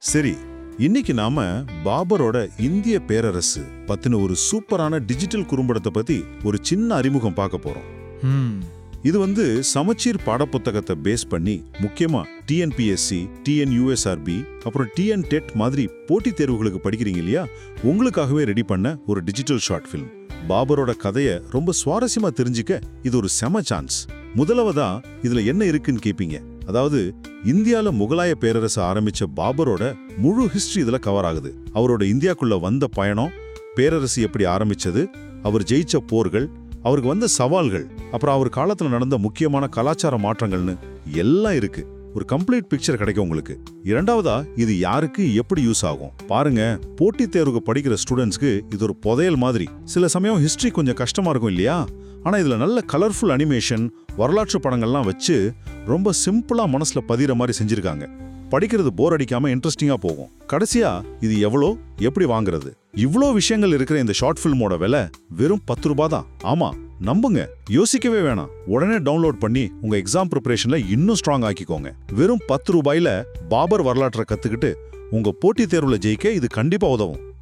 சரி இன்னைக்கு நாம பாபரோட இந்திய பேரரசு பத்தின ஒரு சூப்பரான டிஜிட்டல் குறும்படத்தை பத்தி ஒரு சின்ன அறிமுகம் பார்க்க போறோம் ம் இது வந்து சமச்சீர் பாடப்புத்தகத்தை பேஸ் பண்ணி முக்கியமா டிஎன்பிஎஸ்சி டிஎன்யூஎஸ்ஆர்பி அப்புறம் டிஎன் டெட் மாதிரி போட்டித் தேர்வுகளுக்கு படிக்கிறீங்க இல்லையா உங்களுக்காகவே ரெடி பண்ண ஒரு டிஜிட்டல் ஷார்ட் ஃபிலிம் பாபரோட கதையை ரொம்ப சுவாரஸ்யமா தெரிஞ்சுக்க இது ஒரு செம சான்ஸ் முதலவதா இதுல என்ன இருக்குன்னு கேப்பீங்க அதாவது இந்தியால முகலாய பேரரசு ஆரம்பிச்ச பாபரோட முழு ஹிஸ்டரி இதுல கவர் ஆகுது அவரோட இந்தியாக்குள்ள வந்த பயணம் பேரரசு எப்படி ஆரம்பிச்சது அவர் ஜெயிச்ச போர்கள் அவருக்கு வந்த சவால்கள் அப்புறம் அவர் காலத்துல நடந்த முக்கியமான கலாச்சார மாற்றங்கள்னு எல்லாம் இருக்கு ஒரு கம்ப்ளீட் பிக்சர் கிடைக்கும் உங்களுக்கு இரண்டாவதா இது யாருக்கு எப்படி யூஸ் ஆகும் பாருங்க போட்டித் தேர்வுக்கு படிக்கிற ஸ்டூடெண்ட்ஸ்க்கு இது ஒரு புதையல் மாதிரி சில சமயம் ஹிஸ்டரி கொஞ்சம் கஷ்டமா இருக்கும் இல்லையா ஆனா இதுல நல்ல கலர்ஃபுல் அனிமேஷன் வரலாற்று படங்கள்லாம் வச்சு ரொம்ப சிம்பிளா மனசுல பதிகிற மாதிரி செஞ்சிருக்காங்க படிக்கிறது போர் அடிக்காம இன்ட்ரெஸ்டிங்கா போகும் கடைசியா இது எவ்வளோ எப்படி வாங்குறது இவ்ளோ விஷயங்கள் இருக்கிற இந்த ஷார்ட் ஃபில்மோட விலை வெறும் பத்து ரூபாய் தான் ஆமா நம்புங்க யோசிக்கவே வேணாம் உடனே டவுன்லோட் பண்ணி உங்க எக்ஸாம் ப்ரிப்பரேஷன்ல இன்னும் ஸ்ட்ராங் ஆக்கிக்கோங்க வெறும் பத்து ரூபாயில பாபர் வரலாற்றை கத்துக்கிட்டு உங்க போட்டித் தேர்வுல ஜெயிக்க இது கண்டிப்பா உதவும்